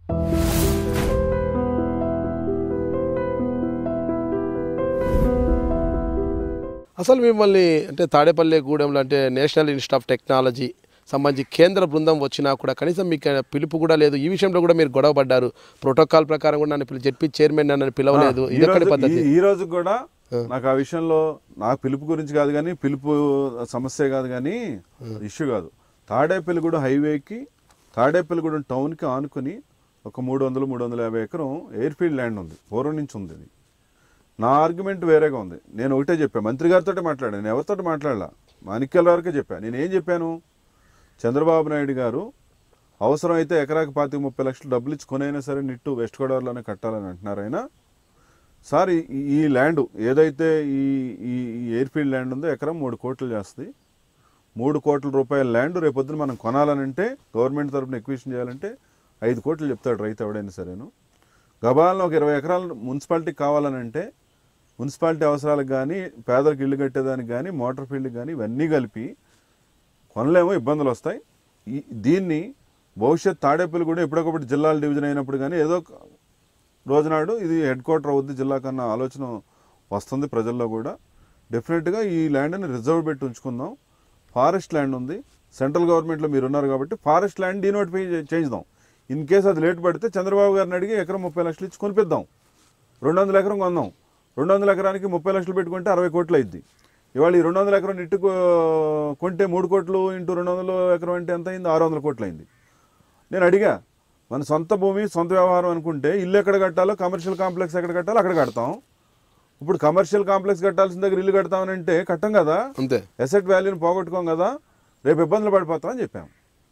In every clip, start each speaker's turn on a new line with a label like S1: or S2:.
S1: అసలు మిమ్మల్ని అంటే తాడేపల్లి గూడెంలో అంటే నేషనల్ ఇన్స్టిట్యూట్ ఆఫ్ టెక్నాలజీ సంబంధించి కేంద్ర బృందం వచ్చినా కూడా కనీసం మీకు పిలుపు కూడా లేదు ఈ విషయంలో కూడా మీరు గొడవ పడ్డారు ప్రోటోకాల్ ప్రకారం కూడా నన్ను పిలి జడ్పీ చైర్మన్ నన్ను పిలవలేదు
S2: ఈ
S1: ఇది ఎక్కడి
S2: రోజు-
S1: పద్ధతి
S2: ఈ- ఈ రోజు కూడా నాకు ఆ విషయంలో నాకు పిలుపు గురించి కాదు కానీ పిలుపు సమస్య కాదు కానీ ఇష్యూ కాదు తాడేపల్లిగూడెం హైవేకి తాడేపల్లిగూడెం టౌన్కి ఆనుకుని ఒక మూడు వందలు మూడు వందల యాభై ఎకరం ఎయిర్ ఫీల్డ్ ల్యాండ్ ఉంది పూర్వం నుంచి ఉంది ఇది నా ఆర్గ్యుమెంట్ వేరేగా ఉంది నేను ఒకటే చెప్పాను మంత్రి గారితో మాట్లాడాను నేను ఎవరితో మాట్లాడలా మాణిక్యాల వరకే చెప్పాను నేను ఏం చెప్పాను చంద్రబాబు నాయుడు గారు అవసరమైతే ఎకరాకి పాతిక ముప్పై లక్షలు డబ్బులు ఇచ్చి కొనైనా సరే నిట్టు వెస్ట్ గోదావరిలోనే కట్టాలని అంటున్నారు ఆయన సార్ ఈ- ఈ ల్యాండ్ ఏదైతే ఈ ఈ ఈ ఎయిర్ఫీల్డ్ ల్యాండ్ ఉందో ఎకరం మూడు కోట్లు చేస్తుంది మూడు కోట్ల రూపాయల ల్యాండ్ రేపొద్దున మనం కొనాలనంటే గవర్నమెంట్ తరపున ఎక్విషన్ చేయాలంటే ఐదు కోట్లు చెప్తాడు రైతు ఎవడైనా సరేను గబాలను ఒక ఇరవై ఎకరాలు మున్సిపాలిటీకి కావాలనంటే మున్సిపాలిటీ అవసరాలకు కానీ పేదలకు ఇల్లు కట్టేదానికి కానీ మోటార్ ఫీల్డ్కి కానీ ఇవన్నీ కలిపి కొనలేమో ఇబ్బందులు వస్తాయి ఈ దీన్ని భవిష్యత్ తాడేపల్లి కూడా ఎప్పటికప్పుడు జిల్లాల డివిజన్ అయినప్పుడు కానీ ఏదో ఒక రోజునాడు ఇది హెడ్ క్వార్టర్ అవుద్ది జిల్లా కన్నా ఆలోచన వస్తుంది ప్రజల్లో కూడా డెఫినెట్గా ఈ ల్యాండ్ని రిజర్వ్ పెట్టి ఉంచుకుందాం ఫారెస్ట్ ల్యాండ్ ఉంది సెంట్రల్ గవర్నమెంట్లో మీరు ఉన్నారు కాబట్టి ఫారెస్ట్ ల్యాండ్ డీనోటిఫై చేయించుదాం ఇన్ కేసు అది లేట్ పడితే చంద్రబాబు గారిని అడిగి ఎకరం ముప్పై లక్షలు ఇచ్చి కొనిపిద్దాం రెండు వందల ఎకరం కొందాం రెండు వందల ఎకరానికి ముప్పై లక్షలు పెట్టుకుంటే అరవై కోట్లు అయింది ఇవాళ ఈ రెండు వందల ఎకరం ఇట్టు కొ- కొంటే మూడు కోట్లు ఇంటూ రెండు వందల ఎకరం అంటే ఎంత అయింది ఆరు వందల కోట్లు అయింది నేను అడిగా మన సొంత భూమి సొంత వ్యవహారం అనుకుంటే ఇల్లు ఎక్కడ కట్టాలో కమర్షియల్ కాంప్లెక్స్ ఎక్కడ కట్టాలో అక్కడ కడతాం ఇప్పుడు కమర్షియల్ కాంప్లెక్స్ కట్టాల్సిన దగ్గర ఇల్లు కడతామని అంటే కట్టం కదా
S1: అంతే
S2: ఎసెట్ వాల్యూని పోగొట్టుకోం కదా రేపు ఇబ్బందులు పడిపోతామని చెప్పాం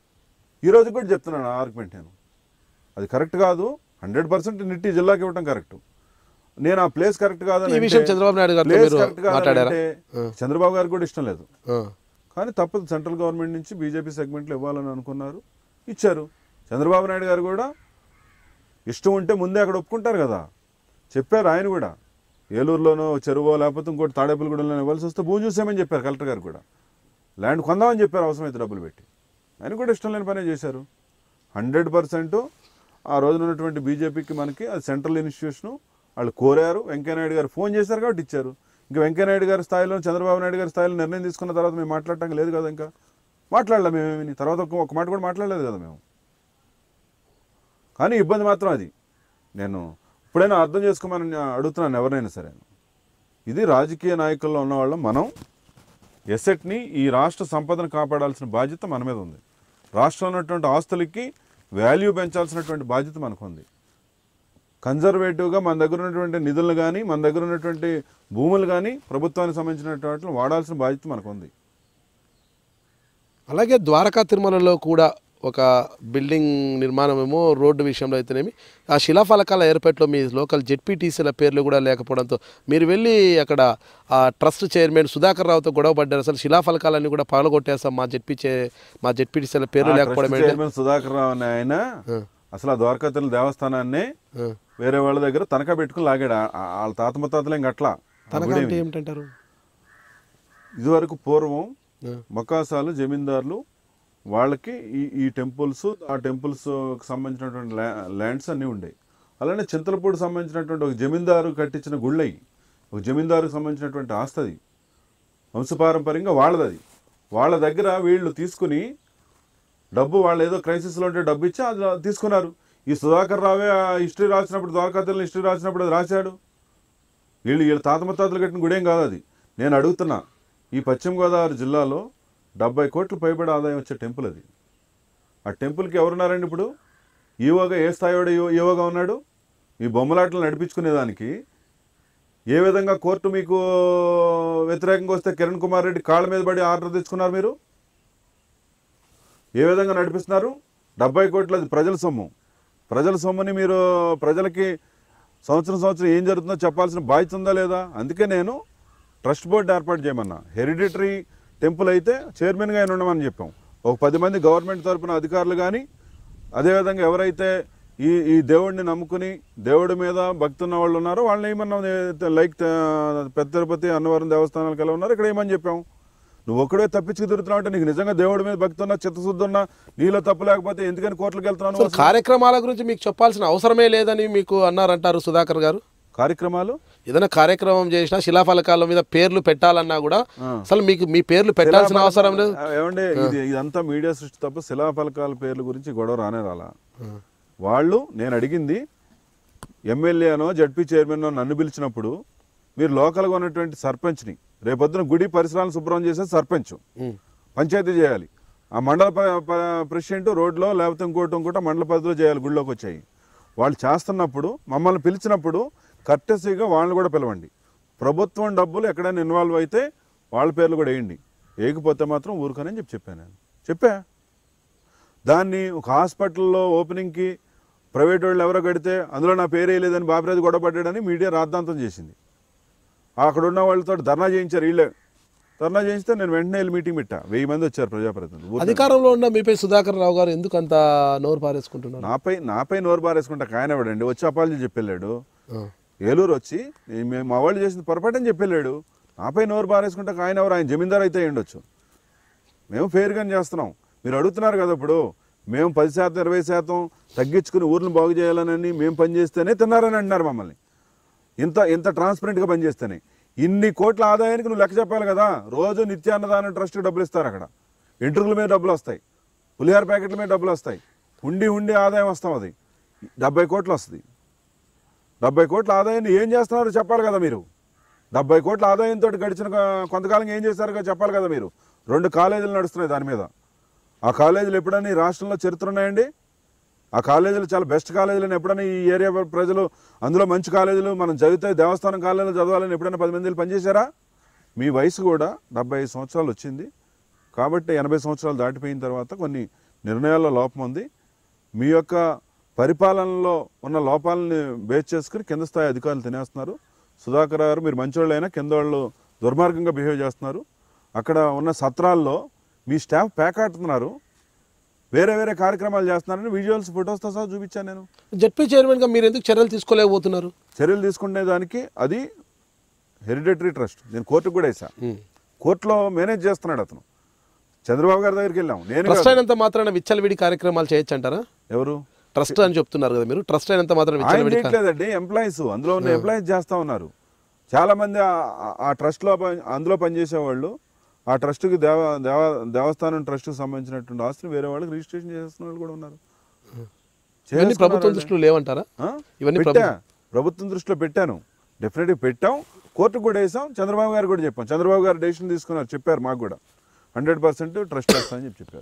S2: ఈ రోజు కూడా చెప్తున్నాను ఆర్గ్యుమెంట్ నేను అది కరెక్ట్ కాదు హండ్రెడ్ పర్సెంట్ నిట్టి జిల్లాకి ఇవ్వడం కరెక్ట్ నేను ఆ ప్లేస్ కరెక్ట్ కాదని
S1: ఈ విషయం
S2: అంటే-
S1: చంద్రబాబు నాయుడు గారితో
S2: ప్లేస్
S1: మీరు
S2: కరెక్ట్ కాదని
S1: మాట్లాడారా?
S2: అంటే చంద్రబాబు గారికి కూడా ఇష్టం లేదు
S1: ఆ.
S2: కానీ తప్పదు సెంట్రల్ గవర్నమెంట్ నుంచి బీజేపీ సెగ్మెంట్లు ఇవ్వాలని అనుకున్నారు ఇచ్చారు చంద్రబాబు నాయుడు గారు కూడా ఇష్టం ఉంటే ముందే అక్కడ ఒప్పుకుంటారు కదా చెప్పారు ఆయన కూడా ఏలూరులోనో చెరువో లేకపోతే ఇంకోటి తాడేపల్లిగూడెంలో ఇవ్వాల్సి వస్తే భూమి చూసామని చెప్పారు కలెక్టర్ గారు కూడా ల్యాండ్ కొందామని చెప్పారు అవసరమైతే డబ్బులు పెట్టి ఆయన కూడా ఇష్టం లేని పనే చేశారు హండ్రెడ్ పర్సెంట్ ఆ రోజున ఉన్నటువంటి బీజేపీకి మనకి అది సెంట్రల్ ఇన్స్టిట్యూషను వాళ్ళు కోరారు వెంకయ్యనాయుడు గారు ఫోన్ చేశారు కాబట్టి ఇచ్చారు ఇంకా వెంకయ్యనాయుడు గారి స్థాయిలో చంద్రబాబు నాయుడు గారి స్థాయిలో నిర్ణయం తీసుకున్న తర్వాత మేము మాట్లాడటానికి లేదు కదా ఇంకా మాట్లాడలే మేమేమి తర్వాత ఒక- ఒక మాట కూడా మాట్లాడలేదు కదా మేము కానీ ఇబ్బంది మాత్రం అది నేను ఇప్పుడైనా అర్థం చేసుకోమని నేను అడుగుతున్నాను ఎవరినైనా సరే ఇది రాజకీయ నాయకుల్లో ఉన్న వాళ్ళం మనం ఎసెట్ని ఈ రాష్ట్ర సంపదను కాపాడాల్సిన బాధ్యత మన మీద ఉంది రాష్ట్రంలో ఉన్నటువంటి ఆస్తులకి వాల్యూ పెంచాల్సినటువంటి బాధ్యత మనకు ఉంది కన్జర్వేటివ్గా మన దగ్గర ఉన్నటువంటి నిధులను కానీ మన దగ్గర ఉన్నటువంటి భూములు కానీ ప్రభుత్వానికి సంబంధించినటువంటి వాటిని వాడాల్సిన బాధ్యత మనకు ఉంది
S1: అలాగే ద్వారకా తిరుమలలో కూడా ఒక బిల్డింగ్ నిర్మాణం ఏమో రోడ్డు విషయంలో అయితేనేమి ఆ శిలాఫలకాల ఏర్పాట్లో మీ లోకల్ జెడ్పీటీసీల పేర్లు కూడా లేకపోవడంతో మీరు వెళ్ళి అక్కడ ఆ ట్రస్ట్ చైర్మన్ సుధాకర్ రావుతో గొడవ పడ్డారు అసలు శిలాఫలకాలన్నీ కూడా పగలగొట్టేస్తాం మా జెడ్పీ చే మా జెడ్పీటీసీల పేర్లు
S2: ఆ
S1: లేకపోవడం
S2: ట్రస్ట్
S1: ఏంటి
S2: చైర్మన్ సుధాకర్ రావు అనే ఆయన అసలు ఆ ద్వారకాతిల దేవస్థానాన్ని
S1: ఆ.
S2: వేరే వాళ్ళ దగ్గర తనఖా పెట్టుకుని లాగాడు ఆ- ఆ- వాళ్ళ తాత ముత్తాతలు ఇంక అట్లా ఆ
S1: తనగా
S2: గుడేమి.
S1: అంటే ఏమిటంటారు
S2: ఇదివరకు పూర్వం
S1: ఆ.
S2: మకాసాలు జమీందారులు వాళ్ళకి ఈ ఈ టెంపుల్స్ ఆ టెంపుల్స్ సంబంధించినటువంటి ల్యా- ల్యాండ్స్ అన్నీ ఉండేవి అలానే చింతలపూడి సంబంధించినటువంటి ఒక జమీందారు కట్టించిన గుళ్ళయి ఒక జమీందారుకు సంబంధించినటువంటి ఆస్తి అది వంశపారంపర్యంగా వాళ్ళది అది వాళ్ళ దగ్గర వీళ్ళు తీసుకుని డబ్బు వాళ్ళు ఏదో క్రైసిస్లో ఉంటే డబ్బు ఇచ్చి అది తీసుకున్నారు ఈ సుధాకర్ రావే ఆ హిస్టరీ రాసినప్పుడు ద్వారకాతల్ని హిస్టరీ రాసినప్పుడు అది రాశాడు వీళ్ళు వీళ్ళ తాత ముత్తాతలు కట్టిన గుడేం కాదు అది నేను అడుగుతున్నా ఈ పశ్చిమ గోదావరి జిల్లాలో డెబ్బై కోట్లు పైబడి ఆదాయం వచ్చే టెంపుల్ అది ఆ టెంపుల్కి ఎవరున్నారండి ఇప్పుడు ఈవోగా ఏ స్థాయివాడు ఈవో- ఈవోగా ఉన్నాడు ఈ బొమ్మలాటలు నడిపించుకునేదానికి ఏ విధంగా కోర్టు మీకు వ్యతిరేకంగా వస్తే కిరణ్ కుమార్ రెడ్డి కాళ్ళ మీద పడి ఆర్డర్ తెచ్చుకున్నారు మీరు ఏ విధంగా నడిపిస్తున్నారు డెబ్బై కోట్లు అది ప్రజల సొమ్ము ప్రజల సొమ్ముని మీరు ప్రజలకి సంవత్సరం సంవత్సరం ఏం జరుగుతుందో చెప్పాల్సిన బాధ్యత ఉందా లేదా అందుకే నేను ట్రస్ట్ బోర్డు ఏర్పాటు చేయమన్నా హెరిడిటరీ టెంపుల్ అయితే చైర్మన్గా ఆయన ఉండమని చెప్పాం ఒక పది మంది గవర్నమెంట్ తరపున అధికారులు కానీ అదేవిధంగా ఎవరైతే ఈ ఈ దేవుడిని నమ్ముకుని దేవుడి మీద భక్తి ఉన్న వాళ్ళు ఉన్నారో వాళ్ళని ఏమన్నా లైక్ పెద్ద తిరుపతి అన్నవరం దేవస్థానాలకు ఎలా ఉన్నారు ఇక్కడ ఏమని చెప్పాం నువ్వు ఒక్కడే తప్పించుకు తిరుగుతున్నావు అంటే నీకు నిజంగా దేవుడి మీద భక్తి ఉన్నా చిత్తశుద్ధి ఉన్నా నీలో తప్పు లేకపోతే ఎందుకని కోర్టులకు వెళ్తున్నావు నువ్వు
S1: అసలు కార్యక్రమాల గురించి మీకు చెప్పాల్సిన అవసరమే లేదని మీకు అన్నారంటారు సుధాకర్ గారు
S2: కార్యక్రమాలు
S1: ఏదైనా కార్యక్రమం చేసినా శిలాఫలకాల మీద పేర్లు పెట్టాలన్నా కూడా అసలు మీకు మీ పేర్లు పెట్టాల్సిన అవసరం లేదు
S2: ఆ, ఏమండి ఇది ఇదంతా మీడియా సృష్టి తప్ప శిలాఫలకాల పేర్ల గురించి గొడవ రానే రాలా వాళ్ళు నేను అడిగింది ఎమ్మెల్యేనో జడ్పీ చైర్మన్ నన్ను పిలిచినప్పుడు మీరు లోకల్గా ఉన్నటువంటి సర్పంచ్ని రేపొద్దున గుడి పరిసరాలను శుభ్రం చేసే సర్పంచ్
S1: ఉం.
S2: పంచాయతీ చేయాలి ఆ మండల ప- ప- ప్రెసిడెంట్ రోడ్లో లేకపోతే ఇంకోటి ఇంకోటి మండల పరిధిలో చేయాలి గుడిలోకి వచ్చాయి వాళ్ళు చేస్తున్నప్పుడు మమ్మల్ని పిలిచినప్పుడు కర్టెసీగా వాళ్ళని కూడా పిలవండి ప్రభుత్వం డబ్బులు ఎక్కడైనా ఇన్వాల్వ్ అయితే వాళ్ళ పేర్లు కూడా వేయండి వేయకపోతే మాత్రం ఊరుకనని చెప్పి చెప్పాను నేను చెప్పా దాన్ని ఒక హాస్పిటల్లో ఓపెనింగ్కి ప్రైవేట్ వాళ్ళు ఎవరో కడితే అందులో నా పేరు వేయలేదని బాబురాజు గొడవ పడ్డాడని మీడియా రాద్ధాంతం చేసింది అక్కడ ఉన్న వాళ్ళతో ధర్నా చేయించారు వీళ్ళే ధర్నా చేయిస్తే నేను వెంటనే వెళ్ళి మీటింగ్ పెట్టా వెయ్యి మంది వచ్చారు ప్రజాప్రతినిధులు ఊరికే.
S1: అధికారంలో ఉన్న మీపై సుధాకర్ రావు గారు ఎందుకు అంత నోరు పారేసుకుంటున్నారు
S2: నాపై నాపై నోరు బారేసుకుంటా ఆయన ఎవడండి వచ్చి అపాలజీ చెప్పెళ్ళాడు
S1: ఆ.
S2: ఏలూరు వచ్చి "నేను- మేము మా వాళ్ళు చేసింది పొరపాటని చెప్పెళ్ళాడు నాపై నోరు బారేసుకుంటా ఆయన ఎవరు ఆయన జమీందారు అయితే అయి ఉండొచ్చు మేము ఫెయిర్గానే చేస్తున్నాం మీరు అడుగుతున్నారు కదా ఇప్పుడు మేము పది శాతం ఇరవై శాతం తగ్గించుకుని ఊర్లను బాగు చేయాలని మేము పనిచేస్తేనే తిన్నారని అంటున్నారు మమ్మల్ని ఇంత ఇంత ట్రాన్స్పరెంట్గా పనిచేస్తేనే ఇన్ని కోట్ల ఆదాయానికి నువ్వు లెక్క చెప్పాలి కదా రోజు నిత్యాన్నదాన ట్రస్ట్కి డబ్బులు ఇస్తారు అక్కడ ఎంట్రుకల మీద డబ్బులు వస్తాయి పులిహార ప్యాకెట్ల మీద డబ్బులు వస్తాయి ఉండి ఉండి ఆదాయం వస్తాం అది డెబ్బై కోట్లు వస్తుంది డెబ్బై కోట్ల ఆదాయాన్ని ఏం చేస్తున్నారో చెప్పాలి కదా మీరు డెబ్బై కోట్ల ఆదాయంతో గడిచిన కొ- కొంతకాలం ఏం చేశారో చెప్పాలి కదా మీరు రెండు కాలేజీలు నడుస్తున్నాయి దాని మీద ఆ కాలేజీలు ఎప్పుడైనా ఈ రాష్ట్రంలో చరిత్ర ఉన్నాయండి ఆ కాలేజీలు చాలా బెస్ట్ కాలేజీలు ఎప్పుడైనా ఈ ఏరియా ప్రజలు అందులో మంచి కాలేజీలు మనం చదివితే దేవస్థానం కాలేజీలు చదవాలని ఎప్పుడైనా పది మంది పనిచేశారా మీ వయసు కూడా డెబ్బై ఐదు సంవత్సరాలు వచ్చింది కాబట్టి ఎనభై సంవత్సరాలు దాటిపోయిన తర్వాత కొన్ని నిర్ణయాల్లో లోపం ఉంది మీ యొక్క పరిపాలనలో ఉన్న లోపాలని బేస్ చేసుకుని కింద స్థాయి అధికారులు తినేస్తున్నారు సుధాకర్ గారు మీరు మంచోళ్ళు అయినా కింద వాళ్ళు దుర్మార్గంగా బిహేవ్ చేస్తున్నారు అక్కడ ఉన్న సత్రాల్లో మీ స్టాఫ్ పేకాడుతున్నారు వేరే వేరే కార్యక్రమాలు చేస్తున్నారని విజువల్స్ ఫొటోస్తో సహా చూపించాను నేను
S1: జడ్పీ చైర్మన్ గా మీరు ఎందుకు చర్యలు తీసుకోలేకపోతున్నారు
S2: చర్యలు తీసుకునే దానికి అది హెరిడేటరీ ట్రస్ట్ నేను కోర్టుకు కూడా వేసా కోర్టులో మేనేజ్ చేస్తున్నాడు అతను చంద్రబాబు గారి దగ్గరికి వెళ్ళాం నేను
S1: ట్రస్ట్
S2: కాదు.
S1: అయినంత మాత్రాన విచ్చలవిడి కార్యక్రమాలు చేయొచ్చు అంటారా
S2: ఎవరు
S1: ట్రస్ట్ అని చెప్తున్నారు కదా మీరు ట్రస్ట్ అయినంత మాత్రం
S2: ఆయన
S1: విచ్చలవిడి కా-
S2: చేయట్లేదండి ఎంప్లాయీస్ అందులో ఉన్న ఎంప్లాయీస్ చేస్తా ఉన్నారు చాలా మంది ఆ- ఆ- ఆ ట్రస్ట్ లో పని- అందులో పనిచేసే వాళ్ళు ఆ ట్రస్ట్కి దేవ దేవ దేవస్థానం ట్రస్ట్కి సంబంధించినటువంటి ఆస్తులు వేరే వాళ్ళకి రిజిస్ట్రేషన్ చేస్తున్న వాళ్ళు కూడా ఉన్నారు
S1: ఇవన్నీ ప్రభుత్వం
S2: చేసుకున్నారండి.
S1: దృష్టిలో లేవంటారా
S2: ఆ?
S1: ఇవన్నీ
S2: పెట్టా ప్రభుత్వం దృష్టిలో పెట్టాను డెఫినెట్గా పెట్టాం కోర్టుకు కూడా వేసాం చంద్రబాబు గారు కూడా చెప్పాం చంద్రబాబు గారు డెసిషన్ తీసుకున్నారు చెప్పారు మాకు కూడా హండ్రెడ్ పర్సెంట్ ట్రస్ట్ చేస్తామని చెప్పి చెప్పారు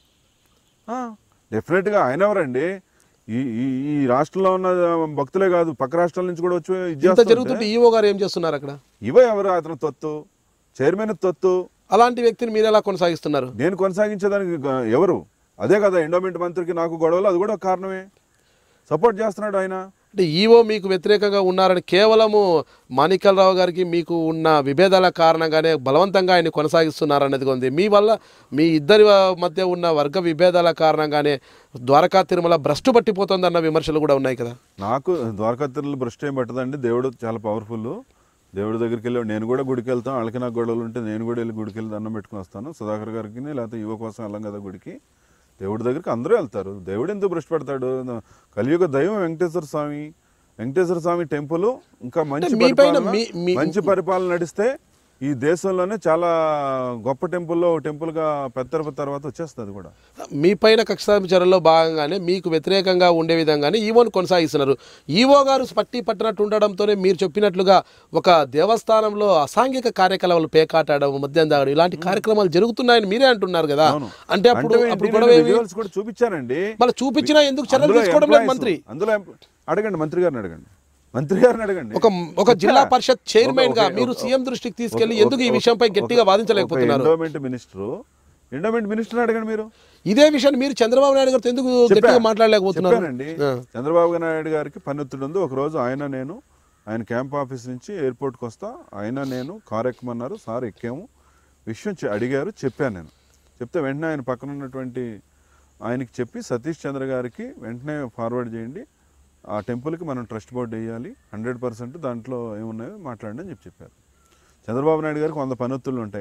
S2: ఆ, డెఫినెట్గా ఆయన ఎవరండి ఈ ఈ ఈ రాష్ట్రంలో ఉన్న భక్తులే కాదు పక్క రాష్ట్రాల నుంచి కూడా వచ్చి ఇది
S1: ఇంత
S2: చేస్తుంటే,
S1: జరుగుతుంటే ఈఓ గారు ఏం చేస్తున్నారు అక్కడ
S2: ఇవే ఎవరు అతను తొత్తు చైర్మన్ తొత్తు
S1: అలాంటి వ్యక్తిని మీరు ఎలా కొనసాగిస్తున్నారు
S2: నేను కొనసాగించేదానికి గ- ఎవరు అదే కదా ఎండోమెంట్ మంత్రికి నాకు గొడవలు అది కూడా ఒక కారణమే సపోర్ట్ చేస్తున్నాడు ఆయన
S1: అంటే ఈఓ మీకు వ్యతిరేకంగా ఉన్నారని కేవలము మాణిక్యాలరావు గారికి మీకు ఉన్న విభేదాల కారణంగానే బలవంతంగా ఆయన కొనసాగిస్తున్నారు అనేది ఉంది మీ వల్ల మీ ఇద్దరి మధ్య ఉన్న వర్గ విభేదాల కారణంగానే ద్వారకా తిరుమల భ్రష్టు పట్టిపోతుందన్న విమర్శలు కూడా ఉన్నాయి కదా
S2: నాకు ద్వారకాతిరులు భ్రష్ట ఏం పట్టదండి దేవుడు చాలా పవర్ఫుల్ దేవుడి దగ్గరికి వెళ్ళి నేను కూడా గుడికి వెళ్తాను వాళ్ళకి నాకు గొడవలు ఉంటే నేను కూడా వెళ్ళి గుడికి వెళ్ళి దండం పెట్టుకుని వస్తాను సుధాకర్ గారికి లేకపోతే యువ కోసం వెళ్ళాం కదా గుడికి దేవుడి దగ్గరికి అందరూ వెళ్తారు దేవుడు ఎందుకు భ్రష్ట పడతాడు కలియుగ దైవం వెంకటేశ్వర స్వామి వెంకటేశ్వర స్వామి టెంపుల్ ఇంకా మంచి
S1: మీ పైన
S2: పరిపాలన
S1: మీ- మీ-
S2: మంచి పరిపాలన నడిస్తే ఈ దేశంలోనే చాలా గొప్ప టెంపుల్లో టెంపుల్గా పెద్ద తిరుపతి తర్వాత వచ్చేస్తుంది అది కూడా
S1: మీ పైన కక్ష చర్యల్లో భాగంగానే మీకు వ్యతిరేకంగా ఉండే విధంగానే ఈవోను కొనసాగిస్తున్నారు ఈవో గారు పట్టి పట్టినట్టు ఉండడంతోనే మీరు చెప్పినట్లుగా ఒక దేవస్థానంలో అసాంఘిక కార్యకలాపాలు పేకాటడం మద్యం తాగడం ఇలాంటి కార్యక్రమాలు జరుగుతున్నాయని మీరే అంటున్నారు కదా
S2: అవును.
S1: అంటే అప్పుడు
S2: అంటే
S1: అప్పుడు
S2: ఏంటి,
S1: గొడవ
S2: నేను
S1: ఏమి?
S2: visuals కూడా చూపించానండి
S1: మళ్ళీ చూపించినా ఎందుకు చర్యలు
S2: అందులో
S1: తీసుకోవడం లేదు
S2: employees-
S1: మంత్రి
S2: అందులో ఎంప్ల- అడగండి మంత్రి గారిని అడగండి మంత్రి గారిని అడగండి
S1: ఒక ఒక జిల్లా పరిషత్ చైర్మన్
S2: ఒక-
S1: గా
S2: ఒక-
S1: మీరు
S2: ఒక-
S1: సీఎం దృష్టికి తీసుకెళ్లి
S2: ఒక-
S1: ఎందుకు ఈ
S2: ఒక-
S1: విషయంపై
S2: ఒక-
S1: గట్టిగా వాదించలేకపోతున్నారు
S2: ఒక ఎండోమెంట్ మినిస్టర్ ఎండోమెంట్ మినిస్టర్ అడగండి మీరు
S1: ఇదే విషయాన్ని మీరు చంద్రబాబు నాయుడు గారితో ఎందుకు
S2: చెప్పా.
S1: గట్టిగా మాట్లాడలేకపోతున్నారు
S2: చెప్పానండి
S1: ఆ.
S2: చంద్రబాబు నాయుడు గారికి పన్నెత్తుడు ఉంది ఒక రోజు ఆయన నేను ఆయన క్యాంప్ ఆఫీస్ నుంచి ఎయిర్పోర్ట్కి వస్తా ఆయన నేను కారు ఎక్కమన్నారు సార్ ఎక్కాము విషయం చె- అడిగారు చెప్పాను నేను చెప్తే వెంటనే ఆయన పక్కన ఉన్నటువంటి ఆయనకి చెప్పి సతీష్ చంద్ర గారికి వెంటనే ఫార్వర్డ్ చేయండి ఆ టెంపుల్కి మనం ట్రస్ట్ బోర్డు వేయాలి హండ్రెడ్ పర్సెంట్ దాంట్లో ఏమున్నాయో మాట్లాడండి అని చెప్పి చెప్పారు చంద్రబాబు నాయుడు గారికి వంద పనొత్తులు ఉంటాయి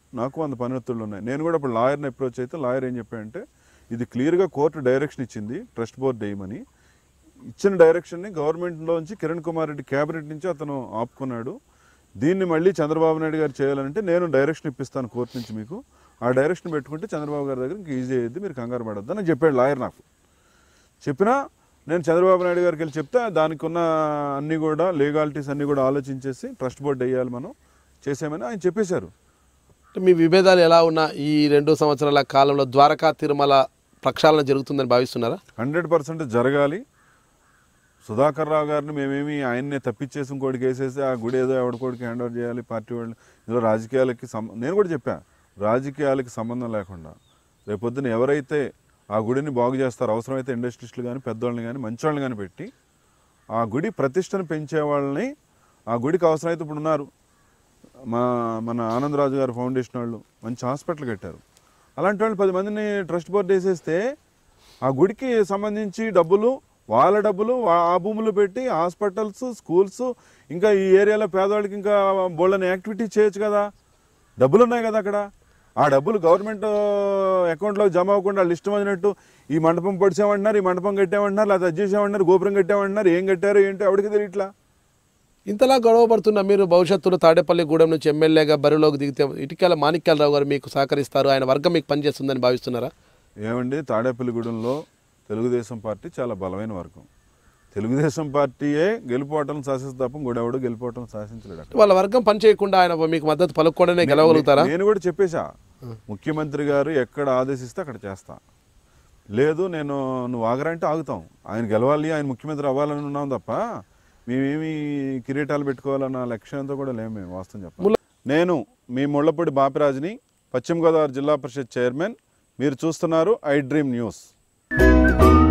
S2: నాకు వంద పనివత్తులు ఉన్నాయి నేను కూడా ఇప్పుడు లాయర్ని అప్రోచ్ అయితే లాయర్ ఏం చెప్పాడంటే ఇది క్లియర్గా కోర్టు డైరెక్షన్ ఇచ్చింది ట్రస్ట్ బోర్డు వేయమని ఇచ్చిన డైరెక్షన్ని గవర్నమెంట్లోంచి కిరణ్ కుమార్ రెడ్డి క్యాబినెట్ నుంచి అతను ఆపుకున్నాడు దీన్ని మళ్ళీ చంద్రబాబు నాయుడు గారు చేయాలంటే నేను డైరెక్షన్ ఇప్పిస్తాను కోర్టు నుంచి మీకు ఆ డైరెక్షన్ పెట్టుకుంటే చంద్రబాబు గారి దగ్గర ఇంక ఈజీ అయ్యింది మీరు కంగారు పడద్దు అని చెప్పాడు లాయర్ నాకు చెప్పినా నేను చంద్రబాబు నాయుడు గారికి వెళ్ళి చెప్తే దానికి ఉన్న అన్ని కూడా లీగాలిటీస్ అన్ని కూడా ఆలోచించేసి ట్రస్ట్ బోర్డు వేయాలి మనం చేసామని ఆయన చెప్పేశారు
S1: అంటే మీ విభేదాలు ఎలా ఉన్నా ఈ రెండు సంవత్సరాల కాలంలో ద్వారకా తిరుమల ప్రక్షాళన జరుగుతుందని భావిస్తున్నారా
S2: హండ్రెడ్ పర్సెంట్ జరగాలి సుధాకర్ రావు గారిని మేమేమి ఆయన్నే తప్పించేసి ఇంకోటికి వేసేసి ఆ గుడి ఏదో ఎవడికోడికి హ్యాండ్ ఓవర్ చేయాలి పార్టీ వాళ్ళు ఇందులో రాజకీయాలకి సం నేను కూడా చెప్పా రాజకీయాలకి సంబంధం లేకుండా రేపొద్దున ఎవరైతే ఆ గుడిని బాగు చేస్తారో అవసరమైతే ఇండస్ట్రిస్టులు కానీ పెద్దవాళ్ళని కానీ మంచివాళ్ళని కానీ పెట్టి ఆ గుడి ప్రతిష్టను పెంచే వాళ్ళని ఆ గుడికి అవసరమైతే ఇప్పుడు ఉన్నారు మా మన ఆనందరాజు గారు ఫౌండేషన్ వాళ్ళు మంచి హాస్పిటల్ కట్టారు అలాంటి వాళ్ళు పది మందిని ట్రస్ట్ బోర్డు వేసేస్తే ఆ గుడికి సంబంధించి డబ్బులు వాళ్ళ డబ్బులు వా- ఆ భూములు పెట్టి హాస్పిటల్స్ స్కూల్స్ ఇంకా ఈ ఏరియాలో పేదవాళ్ళకి ఇంకా బోళ్ళని యాక్టివిటీ చేయొచ్చు కదా డబ్బులు ఉన్నాయి కదా అక్కడ ఆ డబ్బులు గవర్నమెంట్ అకౌంట్లో జమ అవ్వకుండా వాళ్ళు ఇష్టం వచ్చినట్టు ఈ మండపం పొడిచామంటున్నారు ఈ మండపం కట్టామంటున్నారు లేదా అది చేసామంటున్నారు గోపురం కట్టామంటున్నారు ఏం కట్టారు ఏంటో ఎవరికి తెలియట్లా
S1: ఇంతలా గొడవపడుతున్న మీరు భవిష్యత్తులో తాడేపల్లి గూడెం నుంచి ఎమ్మెల్యేగా బరిలోకి దిగితే ఇటుకల మాణిక్యాలరావు గారు మీకు సహకరిస్తారు ఆయన వర్గం మీకు పనిచేస్తుందని భావిస్తున్నారా
S2: ఏమండి తాడేపల్లిగూడెంలో తెలుగుదేశం పార్టీ చాలా బలమైన వర్గం తెలుగుదేశం పార్టీయే గెలుపోవటం శాసిస్తే తప్ప ఇంకోడెవడు గెలుపోవటం శాసించలేడు అక్కడ.
S1: వాళ్ళ వర్గం పనిచేయకుండా ఆయన మీకు మద్దతు పలుకోవడమే గెలవగలుగుతారా
S2: నేను కూడా చెప్పేశా ముఖ్యమంత్రి గారు ఎక్కడ ఆదేశిస్తే అక్కడ చేస్తా లేదు నేను నువ్వు ఆగరంటే ఆగుతాం ఆయన గెలవాలి ఆయన ముఖ్యమంత్రి అవ్వాలని ఉన్నాం తప్ప మేమేమి కిరీటాలు పెట్టుకోవాలన్న లక్ష్యంతో కూడా లేము మేము వాస్తవం చెప్పాలి నేను మీ ముళ్ళపూడి బాపిరాజుని పశ్చిమ గోదావరి జిల్లా పరిషత్ చైర్మన్ మీరు చూస్తున్నారు ఐ డ్రీమ్ న్యూస్